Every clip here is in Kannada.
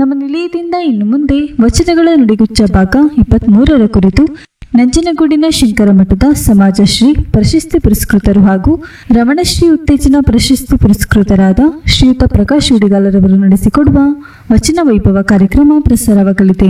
ನಮ್ಮ ನಿಲಯದಿಂದ ಇನ್ನು ಮುಂದೆ ವಚನಗಳ ನುಡಿಗುಚ್ಚ ಭಾಗ ಇಪ್ಪತ್ಮೂರರ ಕುರಿತು ನಂಜನಗೂಡಿನ ಶಂಕರ ಮಠದ ಸಮಾಜಶ್ರೀ ಪ್ರಶಸ್ತಿ ಪುರಸ್ಕೃತರು ಹಾಗೂ ರಮಣಶ್ರೀ ಉತ್ತೇಜನ ಪ್ರಶಸ್ತಿ ಪುರಸ್ಕೃತರಾದ ಶ್ರೀಯುತ ಪ್ರಕಾಶ್ ಉಡಿಗಾಲರವರು ನಡೆಸಿಕೊಡುವ ವಚನ ವೈಭವ ಕಾರ್ಯಕ್ರಮ ಪ್ರಸಾರವಾಗಲಿದೆ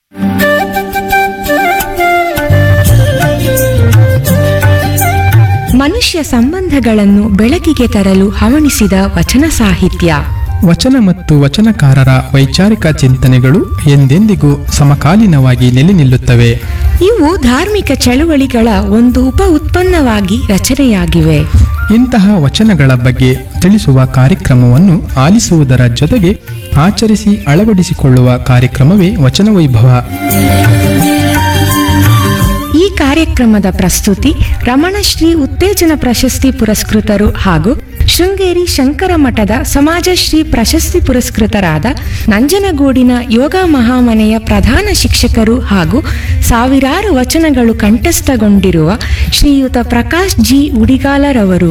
ಮನುಷ್ಯ ಸಂಬಂಧಗಳನ್ನು ಬೆಳಕಿಗೆ ತರಲು ಹವಣಿಸಿದ ವಚನ ಸಾಹಿತ್ಯ ವಚನ ಮತ್ತು ವಚನಕಾರರ ವೈಚಾರಿಕ ಚಿಂತನೆಗಳು ಎಂದೆಂದಿಗೂ ಸಮಕಾಲೀನವಾಗಿ ನೆಲೆ ನಿಲ್ಲುತ್ತವೆ ಇವು ಧಾರ್ಮಿಕ ಚಳುವಳಿಗಳ ಒಂದು ಉಪ ಉತ್ಪನ್ನವಾಗಿ ರಚನೆಯಾಗಿವೆ ಇಂತಹ ವಚನಗಳ ಬಗ್ಗೆ ತಿಳಿಸುವ ಕಾರ್ಯಕ್ರಮವನ್ನು ಆಲಿಸುವುದರ ಜೊತೆಗೆ ಆಚರಿಸಿ ಅಳವಡಿಸಿಕೊಳ್ಳುವ ಕಾರ್ಯಕ್ರಮವೇ ವಚನ ವೈಭವ ಈ ಕಾರ್ಯಕ್ರಮದ ಪ್ರಸ್ತುತಿ ರಮಣಶ್ರೀ ಉತ್ತೇಜನ ಪ್ರಶಸ್ತಿ ಪುರಸ್ಕೃತರು ಹಾಗೂ ಶೃಂಗೇರಿ ಶಂಕರ ಮಠದ ಸಮಾಜಶ್ರೀ ಪ್ರಶಸ್ತಿ ಪುರಸ್ಕೃತರಾದ ನಂಜನಗೂಡಿನ ಯೋಗ ಮಹಾಮನೆಯ ಪ್ರಧಾನ ಶಿಕ್ಷಕರು ಹಾಗೂ ಸಾವಿರಾರು ವಚನಗಳು ಕಂಠಸ್ಥಗೊಂಡಿರುವ ಶ್ರೀಯುತ ಪ್ರಕಾಶ್ ಜಿ ಉಡಿಗಾಲರವರು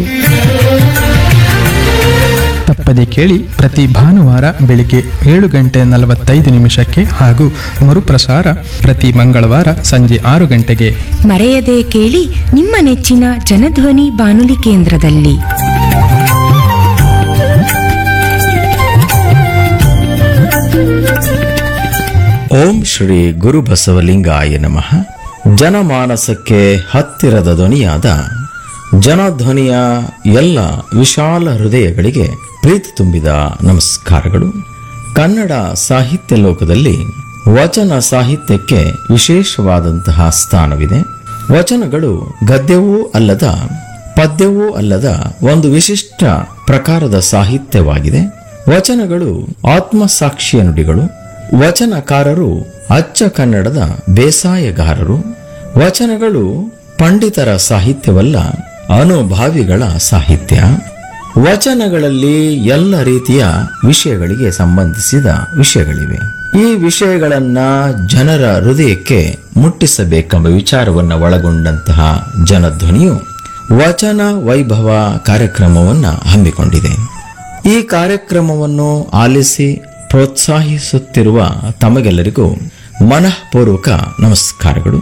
ತಪ್ಪದೆ ಕೇಳಿ ಪ್ರತಿ ಭಾನುವಾರ ಬೆಳಿಗ್ಗೆ ಏಳು ಗಂಟೆ ನಲವತ್ತೈದು ನಿಮಿಷಕ್ಕೆ ಹಾಗೂ ಮರುಪ್ರಸಾರ ಪ್ರತಿ ಮಂಗಳವಾರ ಸಂಜೆ ಆರು ಗಂಟೆಗೆ ಮರೆಯದೆ ಕೇಳಿ ನಿಮ್ಮ ನೆಚ್ಚಿನ ಜನಧ್ವನಿ ಬಾನುಲಿ ಕೇಂದ್ರದಲ್ಲಿ ಓಂ ಶ್ರೀ ಗುರು ಬಸವಲಿಂಗಾಯ ನಮಃ ಜನಮಾನಸಕ್ಕೆ ಹತ್ತಿರದ ಧ್ವನಿಯಾದ ಜನಧ್ವನಿಯ ಎಲ್ಲ ವಿಶಾಲ ಹೃದಯಗಳಿಗೆ ಪ್ರೀತಿ ತುಂಬಿದ ನಮಸ್ಕಾರಗಳು ಕನ್ನಡ ಸಾಹಿತ್ಯ ಲೋಕದಲ್ಲಿ ವಚನ ಸಾಹಿತ್ಯಕ್ಕೆ ವಿಶೇಷವಾದಂತಹ ಸ್ಥಾನವಿದೆ ವಚನಗಳು ಗದ್ಯವೂ ಅಲ್ಲದ ಪದ್ಯವೂ ಅಲ್ಲದ ಒಂದು ವಿಶಿಷ್ಟ ಪ್ರಕಾರದ ಸಾಹಿತ್ಯವಾಗಿದೆ ವಚನಗಳು ಆತ್ಮಸಾಕ್ಷಿಯ ನುಡಿಗಳು ವಚನಕಾರರು ಅಚ್ಚ ಕನ್ನಡದ ಬೇಸಾಯಗಾರರು ವಚನಗಳು ಪಂಡಿತರ ಸಾಹಿತ್ಯವಲ್ಲ ಅನುಭಾವಿಗಳ ಸಾಹಿತ್ಯ ವಚನಗಳಲ್ಲಿ ಎಲ್ಲ ರೀತಿಯ ವಿಷಯಗಳಿಗೆ ಸಂಬಂಧಿಸಿದ ವಿಷಯಗಳಿವೆ ಈ ವಿಷಯಗಳನ್ನ ಜನರ ಹೃದಯಕ್ಕೆ ಮುಟ್ಟಿಸಬೇಕೆಂಬ ವಿಚಾರವನ್ನು ಒಳಗೊಂಡಂತಹ ಜನಧ್ವನಿಯು ವಚನ ವೈಭವ ಕಾರ್ಯಕ್ರಮವನ್ನು ಹಮ್ಮಿಕೊಂಡಿದೆ ಈ ಕಾರ್ಯಕ್ರಮವನ್ನು ಆಲಿಸಿ ಪ್ರೋತ್ಸಾಹಿಸುತ್ತಿರುವ ತಮಗೆಲ್ಲರಿಗೂ ಮನಃಪೂರ್ವಕ ನಮಸ್ಕಾರಗಳು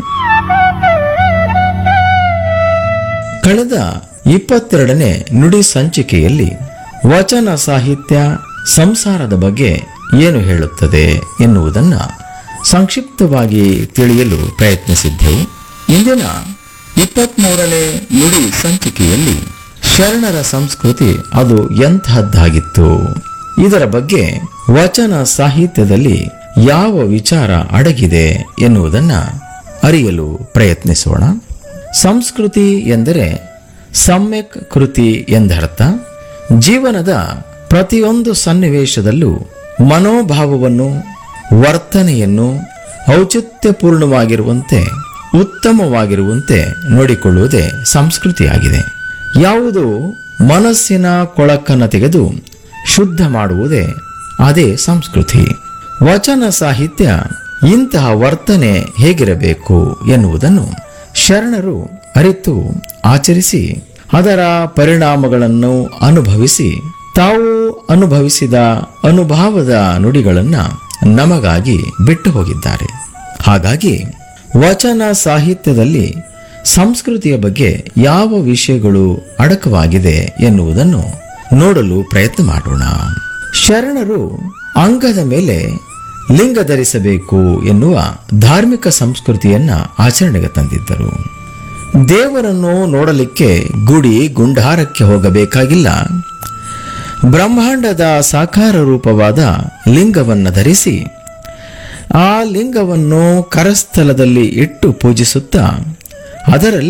ಕಳೆದ ಇಪ್ಪತ್ತೆರಡನೇ ನುಡಿ ಸಂಚಿಕೆಯಲ್ಲಿ ವಚನ ಸಾಹಿತ್ಯ ಸಂಸಾರದ ಬಗ್ಗೆ ಏನು ಹೇಳುತ್ತದೆ ಎನ್ನುವುದನ್ನ ಸಂಕ್ಷಿಪ್ತವಾಗಿ ತಿಳಿಯಲು ಪ್ರಯತ್ನಿಸಿದ್ದೆವು ಇಂದಿನ ಇಪ್ಪತ್ಮೂರನೇ ನುಡಿ ಸಂಚಿಕೆಯಲ್ಲಿ ಶರಣರ ಸಂಸ್ಕೃತಿ ಅದು ಎಂತಹದ್ದಾಗಿತ್ತು ಇದರ ಬಗ್ಗೆ ವಚನ ಸಾಹಿತ್ಯದಲ್ಲಿ ಯಾವ ವಿಚಾರ ಅಡಗಿದೆ ಎನ್ನುವುದನ್ನ ಅರಿಯಲು ಪ್ರಯತ್ನಿಸೋಣ ಸಂಸ್ಕೃತಿ ಎಂದರೆ ಸಮ್ಯಕ್ ಕೃತಿ ಎಂದರ್ಥ ಜೀವನದ ಪ್ರತಿಯೊಂದು ಸನ್ನಿವೇಶದಲ್ಲೂ ಮನೋಭಾವವನ್ನು ವರ್ತನೆಯನ್ನು ಔಚಿತ್ಯಪೂರ್ಣವಾಗಿರುವಂತೆ ಉತ್ತಮವಾಗಿರುವಂತೆ ನೋಡಿಕೊಳ್ಳುವುದೇ ಸಂಸ್ಕೃತಿಯಾಗಿದೆ ಯಾವುದು ಮನಸ್ಸಿನ ಕೊಳಕನ್ನು ತೆಗೆದು ಶುದ್ಧ ಮಾಡುವುದೇ ಅದೇ ಸಂಸ್ಕೃತಿ ವಚನ ಸಾಹಿತ್ಯ ಇಂತಹ ವರ್ತನೆ ಹೇಗಿರಬೇಕು ಎನ್ನುವುದನ್ನು ಶರಣರು ಅರಿತು ಆಚರಿಸಿ ಅದರ ಪರಿಣಾಮಗಳನ್ನು ಅನುಭವಿಸಿ ತಾವು ಅನುಭವಿಸಿದ ಅನುಭವದ ನುಡಿಗಳನ್ನ ನಮಗಾಗಿ ಬಿಟ್ಟು ಹೋಗಿದ್ದಾರೆ ಹಾಗಾಗಿ ವಚನ ಸಾಹಿತ್ಯದಲ್ಲಿ ಸಂಸ್ಕೃತಿಯ ಬಗ್ಗೆ ಯಾವ ವಿಷಯಗಳು ಅಡಕವಾಗಿದೆ ಎನ್ನುವುದನ್ನು ನೋಡಲು ಪ್ರಯತ್ನ ಮಾಡೋಣ ಶರಣರು ಅಂಗದ ಮೇಲೆ ಲಿಂಗ ಧರಿಸಬೇಕು ಎನ್ನುವ ಧಾರ್ಮಿಕ ಸಂಸ್ಕೃತಿಯನ್ನ ಆಚರಣೆಗೆ ತಂದಿದ್ದರು ದೇವರನ್ನು ನೋಡಲಿಕ್ಕೆ ಗುಡಿ ಗುಂಡಾರಕ್ಕೆ ಹೋಗಬೇಕಾಗಿಲ್ಲ ಬ್ರಹ್ಮಾಂಡದ ಸಾಕಾರ ರೂಪವಾದ ಲಿಂಗವನ್ನು ಧರಿಸಿ ಆ ಲಿಂಗವನ್ನು ಕರಸ್ಥಲದಲ್ಲಿ ಇಟ್ಟು ಪೂಜಿಸುತ್ತಾ ಅದರಲ್ಲಿ